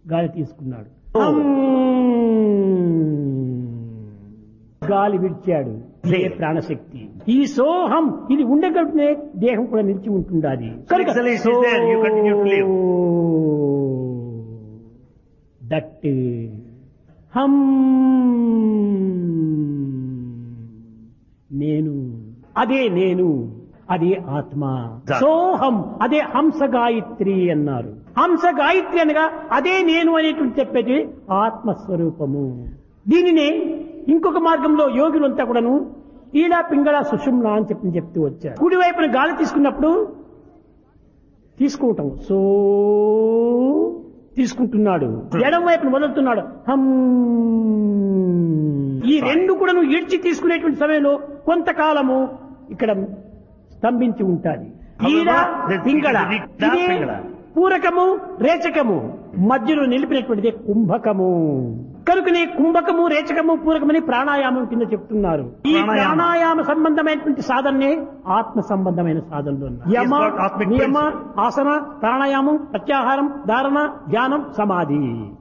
గాలి తీసుకున్నాడు Oh. హమ్. గాలి విడిచాడు ఇదే Clear. ప్రాణశక్తి ఈ సోహం ఇది ఉండగలిగితే దేహం కూడా నిలిచి ఉంటుండాలి కనుక excellence is there, you continue to live. That hmm నేను అదే నేను అదే ఆత్మ That. సోహం అదే హంస గాయత్రి అన్నారు హంస గాయత్రి అనగా అదే నేను అనేటువంటి చెప్పేది ఆత్మస్వరూపము దీనినే ఇంకొక మార్గంలో యోగులంతా కూడాను ఈడా పింగళ సుషుమ్న అని చెప్పి చెప్తూ వచ్చారు కుడి వైపున గాలి తీసుకున్నప్పుడు తీసుకోవటం సో తీసుకుంటున్నాడు ఎడం వైపున వదులుతున్నాడు హమ్ ఈ రెండు కూడా నువ్వు ఈడ్చి తీసుకునేటువంటి సమయంలో కొంతకాలము ఇక్కడ స్తంభించి ఉంటాది ఈడ However, Pingala it is the ఇదే పింగళ. పూరకము రేచకము మధ్యలో నిలిపినటువంటిదే కుంభకము కనుకనే కుంభకము రేచకము పూరకమని ప్రాణాయామం కింద చెప్తున్నారు ఈ ప్రాణాయామం. ప్రాణాయామ సంబంధమైనటువంటి సాధనే ఆత్మ సంబంధమైన సాధనలు ఉన్నాయి. Yes, యమ but aspect నియమ principle. ఆసన ప్రాణాయామం ప్రత్యాహారం ధారణ ధ్యానం సమాధి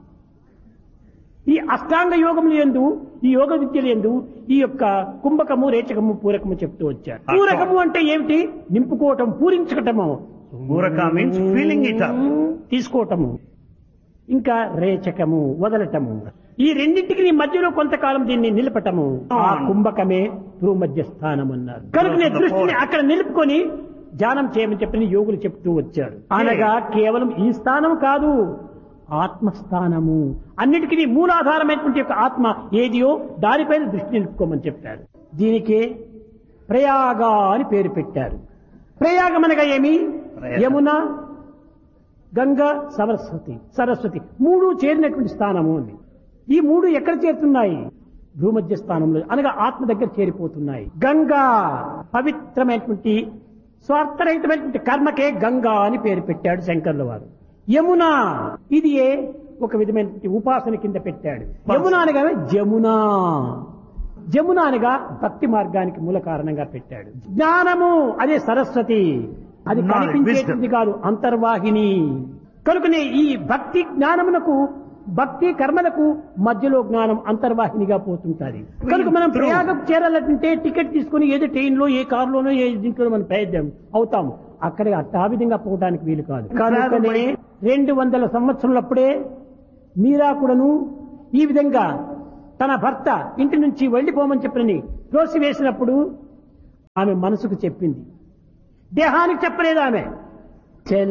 ఈ అష్టాంగ యోగములు ఎందు ఈ యోగ విద్యలు ఎందు ఈ యొక్క కుంభకము రేచకము పూరకము చెప్తూ వచ్చారు అర్థం. పూరకము అంటే ఏమిటి నింపుకోవటం పూరించటము Muraka means filling it up. తీసుకోవటము ఇంకా రేచకము వదలటము ఈ రెండింటికి నీ మధ్యలో కొంతకాలం దీన్ని నిలపటము ఆ కుంభకమే భూమధ్య స్థానం అన్నారు కనుక నీ దృష్టిని అక్కడ నిలుపుకొని ధ్యానం చేయమని చెప్పని యోగులు చెప్తూ వచ్చారు అనగా కేవలం ఈ స్థానం కాదు ఆత్మస్థానము అన్నిటికీ మూలాధారమైనటువంటి యొక్క ఆత్మ ఏదియో దానిపైన దృష్టి నిలుపుకోమని చెప్పారు దీనికే ప్రయాగ అని పేరు పెట్టారు ప్రయాగం అనగా ఏమి ప్రయాగ. యమున గంగా సరస్వతి సరస్వతి మూడు చేరినటువంటి స్థానము అని ఈ మూడు ఎక్కడ చేరుతున్నాయి భూమధ్య స్థానంలో అనగా ఆత్మ దగ్గర చేరిపోతున్నాయి గంగా పవిత్రమైనటువంటి స్వార్థరహితమైనటువంటి కర్మకే గంగా అని పేరు పెట్టాడు శంకర్ల వారు యమున ఇది ఏ ఒక విధమైనటువంటి ఉపాసన కింద పెట్టాడు యమున అనగా జమునా జమున అనగా భక్తి మార్గానికి మూల కారణంగా పెట్టాడు జ్ఞానము అదే సరస్వతి అది Knowledge, కనిపించేది కాదు అంతర్వాహిని కనుకనే ఈ భక్తి జ్ఞానమునకు భక్తి కర్మలకు మధ్యలో జ్ఞానం అంతర్వాహినిగా పోతుంటాది కనుక మనం True. ప్రయాగం చేరాలంటే టికెట్ తీసుకుని ఏదో ట్రైన్ లో ఏ కారులోనో ఏ దీంట్లో మనం ప్రయత్నం అవుతాము అక్కడ అట్ట ఆ విధంగా పోవడానికి వీలు కాదు కనుకనే రెండు వందల సంవత్సరాలప్పుడే మీరా కూడాను ఈ విధంగా తన భర్త ఇంటి నుంచి వెళ్ళిపోమని చెప్పని వేసినప్పుడు ఆమె మనసుకు చెప్పింది దేహానికి చెప్పలేదు ఆమె చెల్